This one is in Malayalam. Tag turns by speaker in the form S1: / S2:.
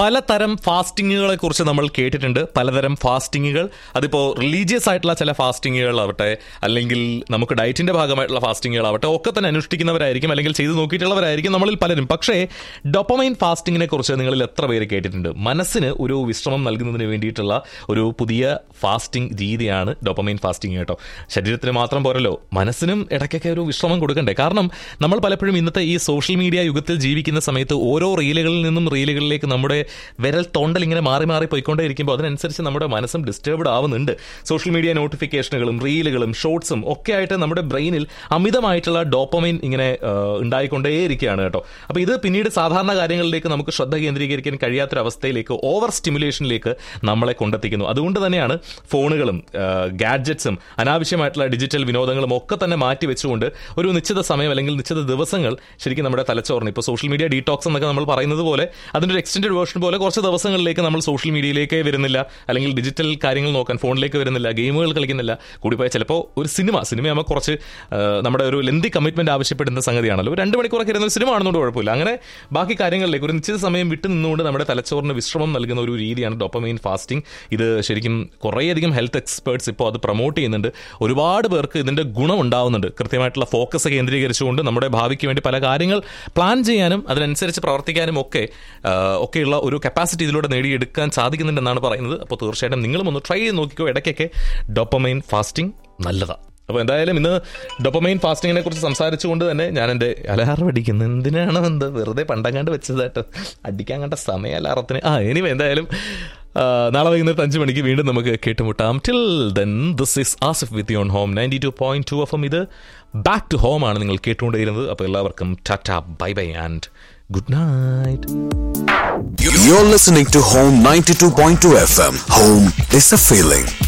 S1: പലതരം ഫാസ്റ്റിങ്ങുകളെ കുറിച്ച് നമ്മൾ കേട്ടിട്ടുണ്ട് പലതരം ഫാസ്റ്റിങ്ങുകൾ അതിപ്പോൾ റിലീജിയസ് ആയിട്ടുള്ള ചില ഫാസ്റ്റിങ്ങുകളാവട്ടെ അല്ലെങ്കിൽ നമുക്ക് ഡയറ്റിന്റെ ഭാഗമായിട്ടുള്ള ഫാസ്റ്റിങ്ങുകളാവട്ടെ ഒക്കെ തന്നെ അനുഷ്ഠിക്കുന്നവരായിരിക്കും അല്ലെങ്കിൽ ചെയ്തു നോക്കിയിട്ടുള്ളവരായിരിക്കും നമ്മളിൽ പലരും പക്ഷേ ഡൊപ്പമൈൻ ഫാസ്റ്റിങ്ങിനെ കുറിച്ച് നിങ്ങളിൽ എത്ര പേര് കേട്ടിട്ടുണ്ട് മനസ്സിന് ഒരു വിശ്രമം നൽകുന്നതിന് വേണ്ടിയിട്ടുള്ള ഒരു പുതിയ ഫാസ്റ്റിംഗ് രീതിയാണ് ഡൊപ്പമൈൻ ഫാസ്റ്റിംഗ് കേട്ടോ ശരീരത്തിന് മാത്രം പോരല്ലോ മനസ്സിനും ഇടയ്ക്കൊക്കെ ഒരു വിശ്രമം കൊടുക്കണ്ടേ കാരണം നമ്മൾ പലപ്പോഴും ഇന്നത്തെ ഈ സോഷ്യൽ മീഡിയ യുഗത്തിൽ ജീവിക്കുന്ന സമയത്ത് ഓരോ റീലുകളിൽ നിന്നും റീലുകളിലേക്ക് നമ്മുടെ വിരൽ തോണ്ടൽ ഇങ്ങനെ മാറി മാറി പോയിക്കൊണ്ടേ ഇരിക്കുമ്പോൾ അതിനനുസരിച്ച് നമ്മുടെ മനസ്സും ഡിസ്റ്റർബ്ഡ് ആവുന്നുണ്ട് സോഷ്യൽ മീഡിയ നോട്ടിഫിക്കേഷനുകളും റീലുകളും ഷോർട്സും ഒക്കെ ആയിട്ട് നമ്മുടെ ബ്രെയിനിൽ അമിതമായിട്ടുള്ള ഡോപ്പമൈൻ ഇങ്ങനെ ആ, ഉണ്ടായിക്കൊണ്ടേയിരിക്കുകയാണ് കേട്ടോ അപ്പോൾ ഇത് പിന്നീട് സാധാരണ കാര്യങ്ങളിലേക്ക് നമുക്ക് ശ്രദ്ധ കേന്ദ്രീകരിക്കാൻ കഴിയാത്തൊരവസ്ഥയിലേക്ക് ഓവർ സ്റ്റിമുലേഷനിലേക്ക് നമ്മളെ കൊണ്ടെത്തിക്കുന്നു അതുകൊണ്ട് തന്നെയാണ് ഫോണുകളും ഗാഡ്ജറ്റ്സും അനാവശ്യമായിട്ടുള്ള ഡിജിറ്റൽ വിനോദങ്ങളും ഒക്കെ തന്നെ മാറ്റി വെച്ചുകൊണ്ട് ഒരു നിശ്ചിത സമയം അല്ലെങ്കിൽ നിശ്ചിത ദിവസങ്ങൾ ശരിക്കും നമ്മുടെ തലച്ചോറിന് ഇപ്പോൾ സോഷ്യൽ മീഡിയ ഡീടോക്സ് എന്നൊക്കെ നമ്മൾ പറയുന്നത് പോലെ അതിൻ്റെ ഒരു എക്സ്റ്റൻഡ് വേർഷൻ പോലെ കുറച്ച് ദിവസങ്ങളിലേക്ക് നമ്മൾ സോഷ്യൽ മീഡിയയിലേക്ക് വരുന്നില്ല അല്ലെങ്കിൽ ഡിജിറ്റൽ കാര്യങ്ങൾ നോക്കാൻ ഫോണിലേക്ക് വരുന്നില്ല ഗെയിമുകൾ കളിക്കുന്നില്ല കൂടിപ്പോയാൽ ചിലപ്പോൾ ഒരു സിനിമ സിനിമയാകുമ്പോൾ കുറച്ച് ആ, നമ്മുടെ ഒരു ലെന്തി കമ്മിറ്റ്മെന്റ് ആവശ്യപ്പെടുന്ന സംഗതിയാണല്ലോ ഒരു രണ്ട് മണിക്കൂറൊക്കെ ഇരുന്ന ഒരു സിനിമ ആണെന്നുകൊണ്ട് കുഴപ്പമില്ല അങ്ങനെ ബാക്കി കാര്യങ്ങളിലേക്ക് ഒരു നിശ്ചിത സമയം വിട്ടു നിന്നുകൊണ്ട് നമ്മുടെ തലച്ചോറിന് വിശ്രമം നൽകുന്ന ഒരു രീതിയാണ് ഡോപ്പമൈൻ ഫാസ്റ്റിംഗ് ഇത് ശരിക്കും കുറേയധികം ഹെൽത്ത് എക്സ്പേർട്സ് ഇപ്പോൾ അത് പ്രൊമോട്ട് ചെയ്യുന്നുണ്ട് ഒരുപാട് പേർക്ക് ഇതിന്റെ ഗുണം ഉണ്ടാവുന്നുണ്ട് കൃത്യമായിട്ടുള്ള ഫോക്കസ് കേന്ദ്രീകരിച്ചുകൊണ്ട് നമ്മുടെ ഭാവിക്ക് വേണ്ടി പല കാര്യങ്ങൾ പ്ലാൻ ചെയ്യാനും അതിനനുസരിച്ച് പ്രവർത്തിക്കാനും ഒക്കെ ആ, ഒക്കെയുള്ള ഒരു കപ്പാസിറ്റി ഇതിലൂടെ നേടിയെടുക്കാൻ സാധിക്കുന്നുണ്ടെന്നാണ് പറയുന്നത് അപ്പോൾ തീർച്ചയായിട്ടും നിങ്ങളും ഒന്ന് ട്രൈ ചെയ്ത് നോക്കിക്കോ ഇടയ്ക്കൊക്കെ ഡോപ്പമൈൻ ഫാസ്റ്റിംഗ് നല്ലതാണ് അപ്പോൾ എന്തായാലും ഇന്ന് ഡൊപ്പമൈൻ ഫാസ്റ്റിങ്ങിനെ കുറിച്ച് സംസാരിച്ചുകൊണ്ട് തന്നെ ഞാൻ എൻ്റെ അലാറം അടിക്കുന്നത് എന്തിനാണ് എന്ത് വെറുതെ പണ്ടങ്ങാണ്ട് വെച്ചതായിട്ട് അടിക്കാൻ കണ്ട സമയം അലാറത്തിന് ആ എനിവേ എന്തായാലും ആ, നാളെ വൈകുന്നേരത്ത് അഞ്ച് മണിക്ക് വീണ്ടും നമുക്ക് കേട്ടുമുട്ടാം till then this is Asif with you on home ninety two point two FM എം ഇത് ബാക്ക് ടു ഹോം ആണ് നിങ്ങൾ കേട്ടുകൊണ്ടിരുന്നത് അപ്പോൾ എല്ലാവർക്കും tata bye bye and good night
S2: You're listening to Home 92.2 FM. Home is a feeling.